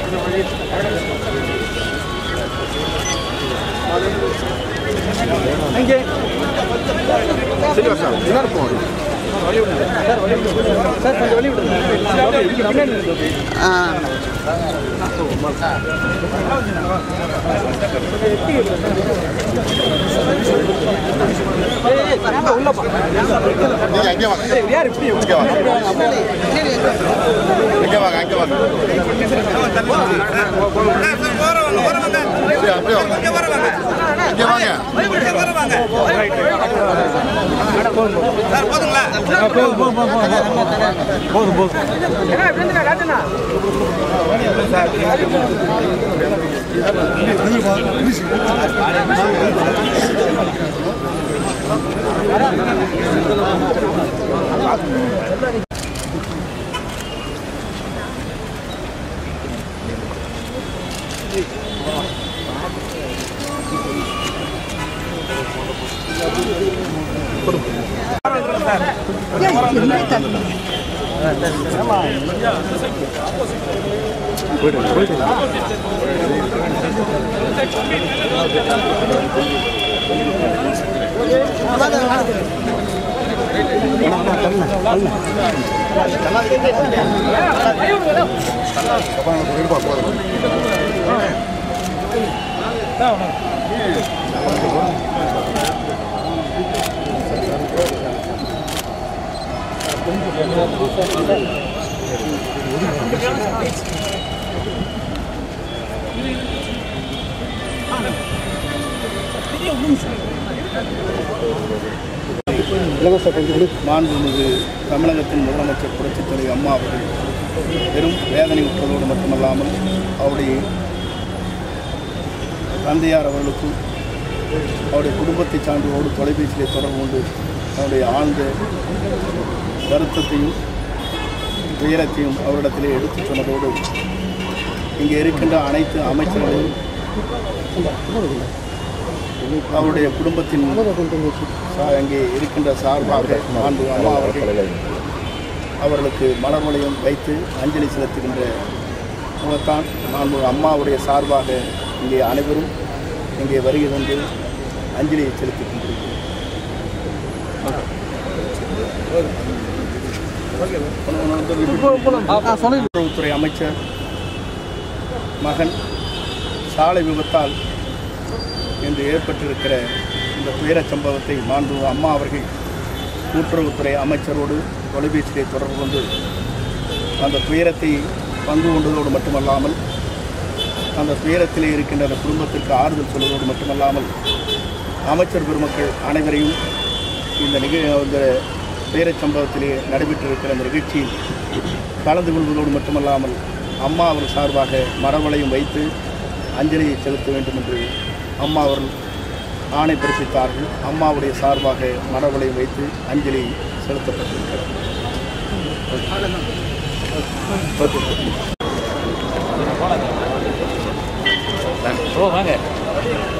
நீங்க அங்கே வாங்க இங்கே வாங்க இங்கே வாங்க அங்கே வாங்க சரி, அப்படியே வாங்க. இங்கே வாங்க மாண்புமிகு தமிழகத்தின் முதலமைச்சர் புரட்சித் தலைவர் அம்மா அவர்கள் பெரும் வேதனை உற்றதோடு மட்டுமல்லாமல் அவருடைய தந்தையார் அவர்களுக்கும் அவருடைய குடும்பத்தை சார்ந்தோடு தொலைபேசியிலே தொடர்பு கொண்டு அவருடைய ஆழ்ந்த வருத்தத்தையும் துயரத்தையும் அவரிடத்திலே எடுத்துச் சொன்னதோடு இங்கே இருக்கின்ற அனைத்து அமைச்சர்களையும் அவருடைய குடும்பத்தின் சா- அங்கே இருக்கின்ற சார்பாக மாண்பு அம்மா அவர்கள் அவர்களுக்கு மலர் வளையம் வைத்து அஞ்சலி செலுத்துகின்ற முகத்தான் மாண்பு அம்மாவுடைய சார்பாக இங்கே அனைவரும் இங்கே வருகை தந்து அஞ்சலியை செலுத்திக் கொண்டிருக்கிறோம் உளவுத்துறை அமைச்சர் மகன் சாலை விபத்தால் இன்று ஏற்பட்டிருக்கிற இந்த துயரச் சம்பவத்தை மாண்பு அம்மா அவர்கள் கூட்டுறவுத்துறை அமைச்சரோடு தொலைபேசியிலே தொடர்பு கொண்டு அந்த துயரத்தை பங்கு கொண்டதோடு மட்டுமல்லாமல் அந்த துயரத்திலே இருக்கின்ற அந்த குடும்பத்திற்கு ஆறுதல் சொல்வதோடு மட்டுமல்லாமல் அமைச்சர் பெருமக்கள் அனைவரையும் இந்த நிக இந்த துயரச் சம்பவத்திலே நடைபெற்றிருக்கிற அந்த நிகழ்ச்சியில் கலந்து கொள்வதோடு மட்டுமல்லாமல் அம்மா அவர் சார்பாக மரவளையும் வைத்து அஞ்சலியை செலுத்த வேண்டும் என்று அம்மா அவர்கள் ஆணை பிறப்பித்தார்கள் அம்மாவுடைய சார்பாக மரவளையும் வைத்து அஞ்சலி செலுத்தப்பட்டிருக்கிறது ஓ வாங்க